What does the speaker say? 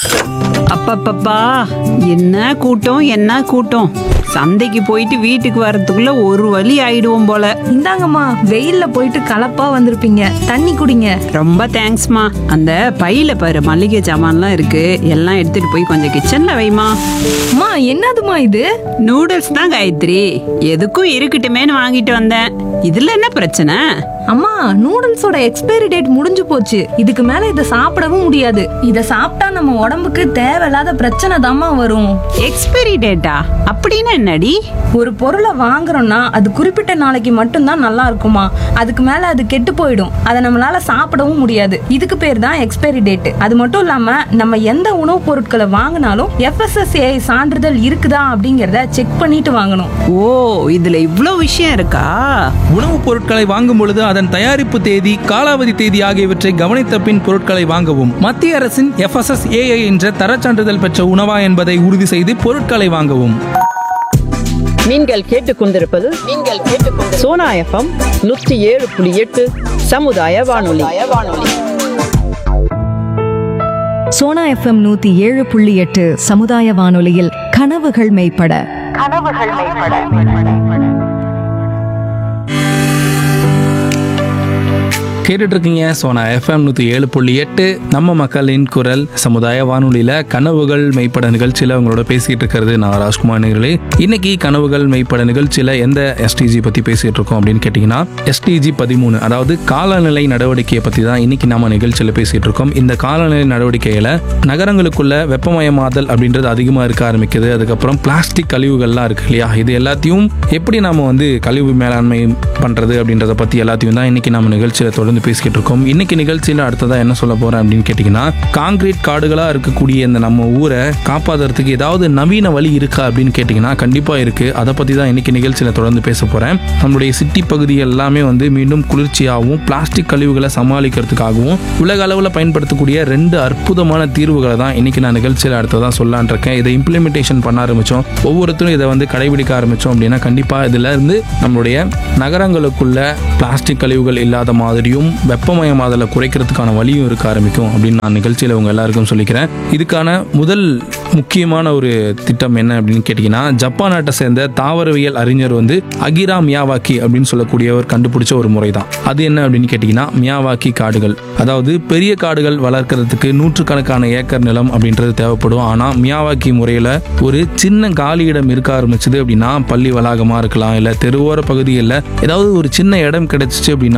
அப்பப்பப்பா என்ன கூட்டம் என்ன கூட்டம் சந்தைக்கு போயிட்டு வீட்டுக்கு வர்றதுக்குள்ள ஒரு வழி ஆயிடுவோம் போல இந்தாங்கம்மா வெயில்ல போயிட்டு கலப்பா வந்திருப்பீங்க தண்ணி குடிங்க ரொம்ப தேங்க்ஸ்மா அந்த பையில பாரு மளிகை சாமான்லாம் இருக்கு எல்லாம் எடுத்துட்டு போய் கொஞ்சம் கிச்சன்ல வைமா அம்மா என்னதுமா இது நூடுல்ஸ் தான் காயத்ரி எதுக்கும் இருக்கட்டுமேன்னு வாங்கிட்டு வந்தேன் இதுல என்ன பிரச்சனை அம்மா நூடுல்ஸோட எக்ஸ்பைரி டேட் முடிஞ்சு போச்சு இதுக்கு மேல இதை சாப்பிடவும் முடியாது இத சாப்பிட்டா நம்ம உடம்புக்கு தேவையில்லாத பிரச்சனை தாம்மா வரும் எக்ஸ்பைரி டேட்டா அப்படின்னு என்னடி ஒரு பொருளை வாங்குறோம்னா அது குறிப்பிட்ட நாளைக்கு மட்டும்தான் நல்லா இருக்குமா அதுக்கு மேல அது கெட்டு போயிடும் அதை நம்மளால சாப்பிடவும் முடியாது இதுக்கு பேர் தான் எக்ஸ்பைரி டேட் அது மட்டும் இல்லாம நம்ம எந்த உணவுப் பொருட்களை வாங்கினாலும் எஃப்எஸ்எஸ்ஏ சான்றிதழ் இருக்குதா அப்படிங்கறத செக் பண்ணிட்டு வாங்கணும் ஓ இதுல இவ்ளோ விஷயம் இருக்கா உணவுப் பொருட்களை வாங்கும் பொழுது அதன் தயாரிப்பு தேதி காலாவதி தேதி ஆகியவற்றை கவனித்த பின் பொருட்களை வாங்கவும் மத்திய அரசின் எஃப்எஸ்எஸ்ஏஐ என்ற தரச் சான்றிதழ் பெற்ற உணவா என்பதை உறுதி செய்து பொருட்களை வாங்கவும் நீங்கள் கேட்டுக்கொண்டிருப்பது நீங்கள் கேட்டுக்கொண்டு சோனா எஃப்எம் நூற்றி ஏழு புள்ளி எட்டு சமுதாய வானொலி சோனா எஃப்எம் நூத்தி ஏழு புள்ளி எட்டு சமுதாய வானொலியில் கனவுகள் மெய்ப்பட கேட்டுட்டு இருக்கீங்க சோனா எஃப்எம் நூற்றி ஏழு புள்ளி எட்டு நம்ம மக்களின் குரல் சமுதாய வானொலியில் கனவுகள் மெய்ப்பட நிகழ்ச்சியில் உங்களோட பேசிட்டு இருக்கிறது நான் ராஜ்குமார் நேர்களே இன்னைக்கு கனவுகள் மெய்ப்பட நிகழ்ச்சியில் எந்த எஸ்டிஜி பற்றி பேசிட்டு இருக்கோம் அப்படின்னு கேட்டிங்கன்னா எஸ்டிஜி பதிமூணு அதாவது காலநிலை நடவடிக்கையை பற்றி தான் இன்னைக்கு நம்ம நிகழ்ச்சியில் பேசிட்டு இருக்கோம் இந்த காலநிலை நடவடிக்கையில் நகரங்களுக்குள்ள வெப்பமயமாதல் அப்படின்றது அதிகமாக இருக்க ஆரம்பிக்குது அதுக்கப்புறம் பிளாஸ்டிக் கழிவுகள்லாம் இருக்கு இல்லையா இது எல்லாத்தையும் எப்படி நாம வந்து கழிவு மேலாண்மை பண்ணுறது அப்படின்றத பற்றி எல்லாத்தையும் தான் இன்னைக்கு நம்ம நிகழ்ச்சியில் தொடர்ந்து பேசிக்கிட்டு இருக்கோம் இன்னைக்கு நிகழ்ச்சியில் அடுத்ததா என்ன சொல்ல போறேன் அப்படின்னு கேட்டிங்கன்னா காங்கிரீட் காடுகளாக இருக்கக்கூடிய இந்த நம்ம ஊரை காப்பாற்றுறதுக்கு ஏதாவது நவீன வழி இருக்கா அப்படின்னு கேட்டிங்கன்னா கண்டிப்பாக இருக்கு அதை பற்றி தான் இன்னைக்கு நிகழ்ச்சியில் தொடர்ந்து பேச போகிறேன் நம்மளுடைய சிட்டி பகுதி எல்லாமே வந்து மீண்டும் குளிர்ச்சியாகவும் பிளாஸ்டிக் கழிவுகளை சமாளிக்கிறதுக்காகவும் உலக அளவில் பயன்படுத்தக்கூடிய ரெண்டு அற்புதமான தீர்வுகளை தான் இன்னைக்கு நான் நிகழ்ச்சியில் அடுத்ததான் சொல்லலான் இருக்கேன் இதை இம்ப்ளிமெண்டேஷன் பண்ண ஆரம்பித்தோம் ஒவ்வொருத்தரும் இதை வந்து கடைபிடிக்க ஆரம்பித்தோம் அப்படின்னா கண்டிப்பாக இதில் இருந்து நம்மளுடைய நகரங்களுக்குள்ள பிளாஸ்டிக் கழிவுகள் இல்லாத மாதிரியும் வெப்பமயமாதலை குறைக்கிறதுக்கான வழியும் இருக்க ஆரம்பிக்கும் அப்படின்னு நான் நிகழ்ச்சியில் உங்க எல்லாருக்கும் சொல்லிக்கிறேன் இதுக்கான முதல் முக்கியமான ஒரு திட்டம் என்ன அப்படின்னு கேட்டிங்கன்னா ஜப்பான் நாட்டை சேர்ந்த தாவரவியல் அறிஞர் வந்து அகிரா மியாவாக்கி அப்படின்னு சொல்லக்கூடியவர் கண்டுபிடிச்ச ஒரு முறை தான் அது என்ன அப்படின்னு கேட்டிங்கன்னா மியாவாக்கி காடுகள் அதாவது பெரிய காடுகள் வளர்க்கறதுக்கு நூற்றுக்கணக்கான ஏக்கர் நிலம் அப்படின்றது தேவைப்படும் ஆனால் மியாவாக்கி முறையில் ஒரு சின்ன காலி இடம் இருக்க ஆரம்பிச்சது அப்படின்னா பள்ளி வளாகமாக இருக்கலாம் இல்லை தெருவோர பகுதிகளில் ஏதாவது ஒரு சின்ன இடம் கிடைச்சிச்சு அப்படின்னா